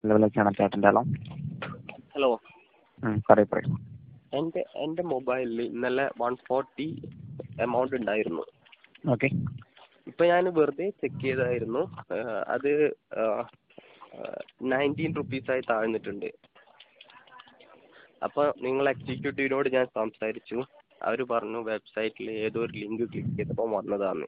ലെവലൊക്കെയാണ് ചേട്ടൻ്റെ ആളോ ഹലോ പറയൂ പറയൂ എൻ്റെ എൻ്റെ മൊബൈലിൽ ഇന്നലെ വൺ ഫോർട്ടി എമൗണ്ട് ഉണ്ടായിരുന്നു ഓക്കെ ഇപ്പോൾ ഞാൻ വെറുതെ ചെക്ക് ചെയ്തായിരുന്നു അത് നയൻറ്റീൻ റുപ്പീസായി താഴ്ന്നിട്ടുണ്ട് അപ്പോൾ നിങ്ങൾ എക്സിക്യൂട്ടീവിനോട് ഞാൻ സംസാരിച്ചു അവർ പറഞ്ഞു വെബ്സൈറ്റിൽ ഏതോ ഒരു ലിങ്ക് ക്ലിക്ക് ചെയ്തപ്പോൾ വന്നതാണ്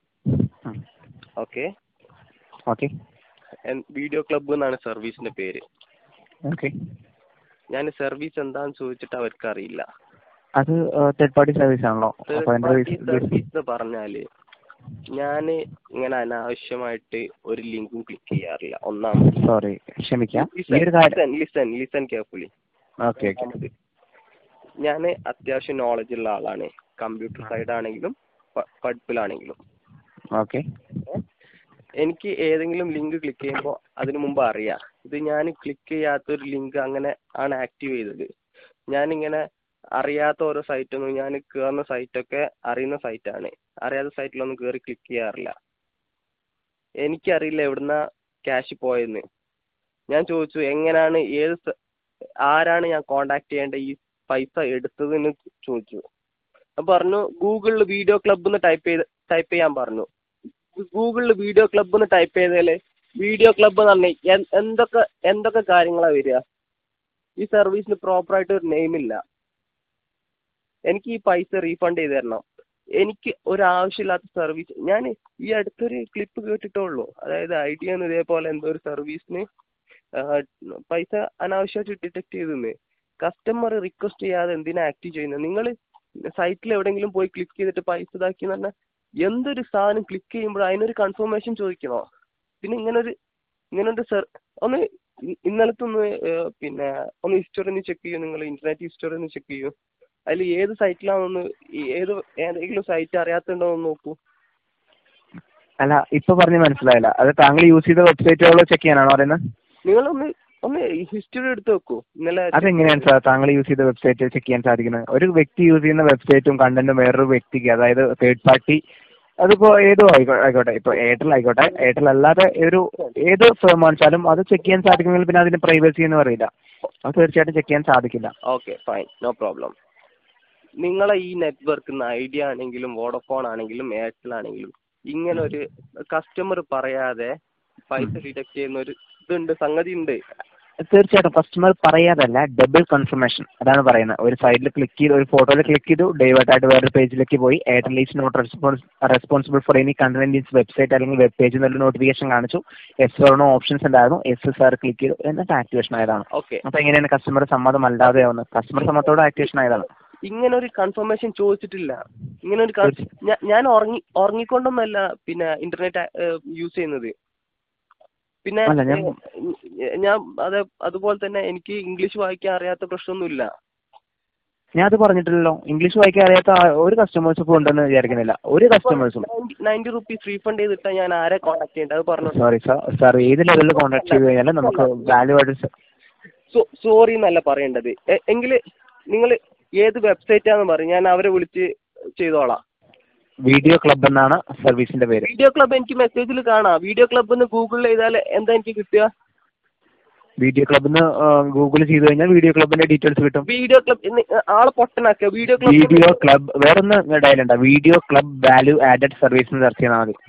ഓക്കെ ഓക്കെ വീഡിയോ ക്ലബ്ബ് എന്നാണ് സർവീസിൻ്റെ പേര് ഓക്കെ ഞാൻ സർവീസ് എന്താണെന്ന് ചോദിച്ചിട്ട് അവർക്ക് അറിയില്ല അത് തേർഡ് പാർട്ടി സർവീസ് ആണല്ലോ അപ്പോൾ അതിൻ്റെ സർവീസ് എന്ന് പറഞ്ഞാൽ ഞാൻ ഇങ്ങനെ അനാവശ്യമായിട്ട് ഒരു ലിങ്കും ക്ലിക്ക് ചെയ്യാറില്ല ഒന്നാമത് സോറി ക്ഷമിക്കാം ഈ ഒരു കാര്യം listen listen listen carefully okay okay ഞാൻ അത്യാവശ്യം നോളജ് ഉള്ള ആളാണ് കമ്പ്യൂട്ടർ സൈഡ് ആണെങ്കിലും പ- പഠിപ്പിലാണെങ്കിലും ഓക്കെ എനിക്ക് ഏതെങ്കിലും ലിങ്ക് ക്ലിക്ക് ചെയ്യുമ്പോൾ അതിന് മുമ്പ് അറിയാം ഇത് ഞാൻ ക്ലിക്ക് ചെയ്യാത്തൊരു ലിങ്ക് അങ്ങനെ ആണ് ആക്റ്റീവ് ചെയ്തത് ഞാനിങ്ങനെ അറിയാത്ത ഓരോ സൈറ്റൊന്നും ഞാൻ കയറുന്ന സൈറ്റൊക്കെ അറിയുന്ന സൈറ്റാണ് അറിയാത്ത സൈറ്റിലൊന്നും കയറി ക്ലിക്ക് ചെയ്യാറില്ല എനിക്കറിയില്ല എവിടുന്ന ക്യാഷ് പോയെന്ന് ഞാൻ ചോദിച്ചു എങ്ങനെയാണ് ഏത് സ- ആരാണ് ഞാൻ കോണ്ടാക്ട് ചെയ്യേണ്ട ഈ പൈസ എടുത്തതെന്ന് ചോദിച്ചു അപ്പം പറഞ്ഞു ഗൂഗിളിൽ വീഡിയോ ക്ലബ്ബ് എന്ന് ടൈപ്പ് ചെയ്ത് ടൈപ്പ് ചെയ്യാൻ പറഞ്ഞു ഗൂഗിളിൽ വീഡിയോ ക്ലബ്ബ് എന്ന് ടൈപ്പ് ചെയ്താൽ വീഡിയോ ക്ലബ്ബ് എന്ന് പറഞ്ഞാൽ എൻ- എന്തൊക്കെ എന്തൊക്കെ കാര്യങ്ങളാണ് വരിക ഈ സർവീസിന് പ്രോപ്പറായിട്ട് ഒരു നെയിം ഇല്ല എനിക്ക് ഈ പൈസ റീഫണ്ട് ചെയ്ത് തരണം എനിക്ക് ഒരു ആവശ്യമില്ലാത്ത സർവീസ് ഞാൻ ഈ അടുത്തൊരു ക്ലിപ്പ് കേട്ടിട്ടേ ഉള്ളൂ അതായത് ഐഡിയ എന്ന് ഇതേപോലെ എന്തോ ഒരു സർവീസിന് പൈസ അനാവശ്യമായിട്ട് ഡിറ്റക്ട് ചെയ്തെന്ന് കസ്റ്റമർ റിക്വസ്റ്റ് ചെയ്യാതെ എന്തിനാ ആക്റ്റീവ് ചെയ്യുന്നത് നിങ്ങൾ സൈറ്റിൽ എവിടെയെങ്കിലും പോയി ക്ലിക്ക് ചെയ്തിട്ട് പൈസ ഇതാക്കി എന്ന് പറഞ്ഞാൽ എന്തൊരു സാധനം ക്ലിക്ക് ചെയ്യുമ്പോൾ അതിനൊരു കൺഫർമേഷൻ ചോദിക്കണോ പിന്നെ ഇങ്ങനൊരു ഇങ്ങനൊരു സെർ ഒന്ന് ഇ- ഇന്നലത്തെ ഒന്ന് ഏഹ്, പിന്നെ ഒന്ന് ഹിസ്റ്ററി ഒന്ന് ചെക്ക് ചെയ്യൂ നിങ്ങൾ ഇന്റർനെറ്റ് ഹിസ്റ്ററി ഒന്ന് ചെക്ക് ചെയ്യൂ അതിൽ ഏത് സൈറ്റിലാണെന്ന് ഈ ഏത് ഏതെങ്കിലും സൈറ്റ് അറിയാത്തുണ്ടോ എന്ന് നോക്കൂ അല്ല ഇപ്പൊ പറഞ്ഞ് മനസ്സിലായില്ല അത് താങ്കൾ യൂസ് ചെയ്ത വെബ്സൈറ്റുകൾ ചെക്ക് ചെയ്യാനാണോ പറയുന്നത് നിങ്ങളൊന്ന് ഒന്ന് ഹിസ്റ്ററി എടുത്ത് വെക്കൂ ഇന്നലെ അതെങ്ങനെയാണ് സാർ താങ്കൾ യൂസ് ചെയ്ത വെബ്സൈറ്റ് ചെക്ക് ചെയ്യാൻ സാധിക്കുന്നത് ഒരു വ്യക്തി യൂസ് ചെയ്യുന്ന വെബ്സൈറ്റും കണ്ടന്റും വേറൊരു വ്യക്തിക്ക് അതായത് തേർഡ് പാർട്ടി അതിപ്പോ ഏതോ ആയിക്കോ- ആയിക്കോട്ടെ ഇപ്പൊ എയർടെൽ ആയിക്കോട്ടെ എയർടെൽ അല്ലാതെ ഒരു ഏത് ഫേം വാങ്ങിച്ചാലും അത് ചെക്ക് ചെയ്യാൻ സാധിക്കുമെങ്കിൽ പിന്നെ അതിന് പ്രൈവസി എന്ന് പറയില്ല അത് തീർച്ചയായിട്ടും ചെക്ക് ചെയ്യാൻ സാധിക്കില്ല ഓക്കെ ഫൈൻ നോ പ്രോബ്ലം നിങ്ങളെ ഈ നെറ്റ്വർക്ക് ഐഡിയ ആണെങ്കിലും വോഡഫോൺ ആണെങ്കിലും എയർടെൽ ആണെങ്കിലും ഇങ്ങനെ ഒരു കസ്റ്റമർ പറയാതെ പൈസ ഡിഡക്ട് ചെയ്യുന്ന ഒരു ഇതുണ്ട് സംഗതി ഉണ്ട് തീർച്ചയായിട്ടും കസ്റ്റമർ പറയാതല്ല ഡബിൾ കൺഫർമേഷൻ അതാണ് പറയുന്നത് ഒരു സൈഡിൽ ക്ലിക്ക് ചെയ്ത് ഒരു ഫോട്ടോയിൽ ക്ലിക്ക് ചെയ്തു ഡൈവേർട്ട് ആയിട്ട് വേറൊരു പേജിലേക്ക് പോയി Airtel is not response responsible for any content in website അല്ലെങ്കിൽ വെബ് പേജ് എന്നൊരു നോട്ടിഫിക്കേഷൻ കാണിച്ചു എസ് ഓർണോ ഓപ്ഷൻസ് ഉണ്ടായിരുന്നു എസ് സാർ ക്ലിക്ക് ചെയ്തു എന്നിട്ട് ആക്ടിവേഷൻ ആയതാണ് ഓക്കെ അപ്പൊ എങ്ങനെയാണ് കസ്റ്റമർ സമ്മതം അല്ലാതെ ആവുന്നത് കസ്റ്റമർ സമ്മതത്തോടെ ആക്ടിവേഷൻ ആയതാണ് ഇങ്ങനെ ഒരു കൺഫർമേഷൻ ചോദിച്ചിട്ടില്ല ഇങ്ങനെ ഒരു con- ഞാ- ഞാൻ ഉറങ്ങി ഉറങ്ങിക്കൊണ്ടൊന്നല്ല പിന്നെ ഇന്റർനെറ്റ് യൂസ് ചെയ്യുന്നത് പിന്നെ അല്ല, ഞാൻ- ഏ, ഞാൻ അത് അതുപോലെ തന്നെ എനിക്ക് ഇംഗ്ലീഷ് വായിക്കാൻ അറിയാത്ത പ്രശ്നമൊന്നുമില്ല ഞാൻ അത് പറഞ്ഞിട്ടില്ലല്ലോ ഇംഗ്ലീഷ് വായിക്കാൻ അറിയാത്ത ആ- ഒരു കസ്റ്റമേഴ്സ് ഇപ്പോൾ ഉണ്ടെന്ന് വിചാരിക്കുന്നില്ല ഒരു കസ്റ്റമേഴ്സും നയൻറ്റി റുപ്പീസ് റീഫണ്ട് ചെയ്തിട്ടാ ഞാൻ ആരെ കോൺടാക്ട് ചെയ്യേണ്ടത് അത് പറഞ്ഞു സോറി സാർ സാർ ഏത് ലെവലിൽ കോൺടാക്ട് ചെയ്ത് കഴിഞ്ഞാലും നമുക്ക് വാല്യൂ ആയിട്ട് സോറി എന്നല്ല പറയേണ്ടത് എങ്കിൽ നിങ്ങൾ ഏത് വെബ്സൈറ്റാന്ന് പറയും ഞാൻ അവരെ വിളിച്ച് ചെയ്തോളാം വീഡിയോ ക്ലബ് എന്നാണ് സർവീസിന്റെ പേര് വീഡിയോ ക്ലബ്ബ് എനിക്ക് മെസ്സേജിൽ കാണാം വീഡിയോ ക്ലബ്ബ് എന്ന് ഗൂഗിളിൽ ചെയ്താൽ എന്താ എനിക്ക് കിട്ടുക വീഡിയോ ക്ലബിന്ന് ഗൂഗിൾ ചെയ്ത് കഴിഞ്ഞാൽ വീഡിയോ ക്ലബിന്റെ ഡീറ്റെയിൽസ് കിട്ടും വീഡിയോ ക്ലബ് ആളെ പൊട്ടനാക്കുക വീഡിയോ ക്ലബ് വീഡിയോ ക്ലബ് വേറൊന്ന് ഡയലുണ്ട് video club value added service എന്ന് സെർച്ച് ചെയ്താൽ മതി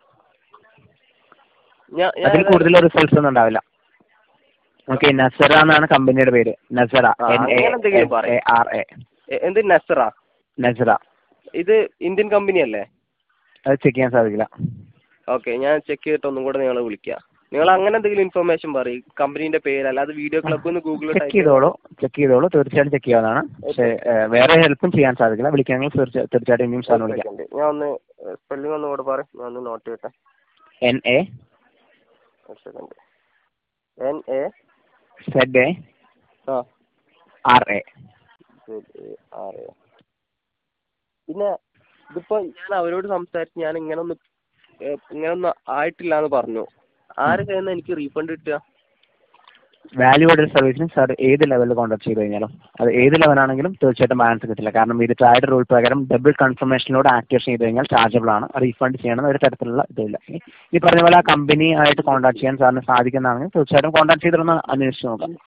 ഞാൻ അതിൽ കൂടുതൽ റിസൾട്ട്സ് ഒന്നും ഉണ്ടാവില്ല ഓക്കെ നസറ എന്നാണ് കമ്പനിയുടെ പേര് നസറ ആ, എൻ എ അങ്ങനെ എന്തെങ്കിലും പറയ്. ആർ എ എ- എന്ത് നസറ നസറ ഇത് ഇന്ത്യൻ കമ്പനി അല്ലേ അത് ചെക്ക് ചെയ്യാൻ സാധിക്കില്ല ഓക്കെ ഞാൻ ചെക്ക് ചെയ്തിട്ട് ഒന്നും കൂടെ നിങ്ങളെ വിളിക്കാം നിങ്ങൾ അങ്ങനെ എന്തെങ്കിലും ഇൻഫർമേഷൻ പറയും കമ്പനീന്റെ പേര് അല്ലാതെ വീഡിയോ ക്ലബ്ബ് എന്ന് ഗൂഗിളിൽ ചെക്ക് ചെയ്തോളൂ ചെക്ക് ചെയ്തോളൂ തീർച്ചയായിട്ടും ചെക്ക് ചെയ്യാവുന്നതാണ് പക്ഷേ ഏഹ്, വേറെ ഹെൽപ്പും ചെയ്യാൻ സാധിക്കില്ല വിളിക്കണമെങ്കിൽ തീർച്ച- തീർച്ചയായിട്ടും ഇനിയും സാറിന് വിളിക്കാം ഞാൻ ഒന്ന് സ്പെല്ലിംഗ് ഒന്ന് കൂടെ പറ ഞാൻ ഒന്ന് നോട്ട് ചെയ്യട്ടെ എൻ എ ഒരു second N A Z A ആ ആർ എ ആർ എ പിന്നെ ഇതിപ്പോ ഞാൻ അവരോട് സംസാരിച്ച് ഞാൻ ഇങ്ങനെ ഒന്ന് ഇങ്ങനെ ഒന്നും ആയിട്ടില്ല എന്ന് പറഞ്ഞു ആരെ കയ്യിൽ നിന്ന് എനിക്ക് റീഫണ്ട് കിട്ടുക വാല്യൂ ആഡഡ് സർവീസിന് സാർ ഏത് ലെവലിൽ കോൺടാക്ട് ചെയ്ത് കഴിഞ്ഞാലും അത് ഏത് ലെവലാണെങ്കിലും തീർച്ചയായിട്ടും ബാലൻസ് കിട്ടില്ല കാരണം ഇത് ട്രയഡ് റൂൾ പ്രകാരം ഡബിൾ കൺഫർമേഷനിലൂടെ ആക്ടിവേഷൻ ചെയ്ത് കഴിഞ്ഞാൽ ചാർജബിൾ ആണ് റീഫണ്ട് ചെയ്യണം ഒരു തരത്തിലുള്ള ഇതില്ല ഈ പറഞ്ഞ പോലെ ആ കമ്പനി ആയിട്ട് കോൺടാക്ട് ചെയ്യാൻ സാറിന് സാധിക്കുന്നതാണെങ്കിൽ തീർച്ചയായിട്ടും കോൺടാക്ട് ചെയ്തിട്ടൊന്ന് അന്വേഷിച്ച് നോക്കാം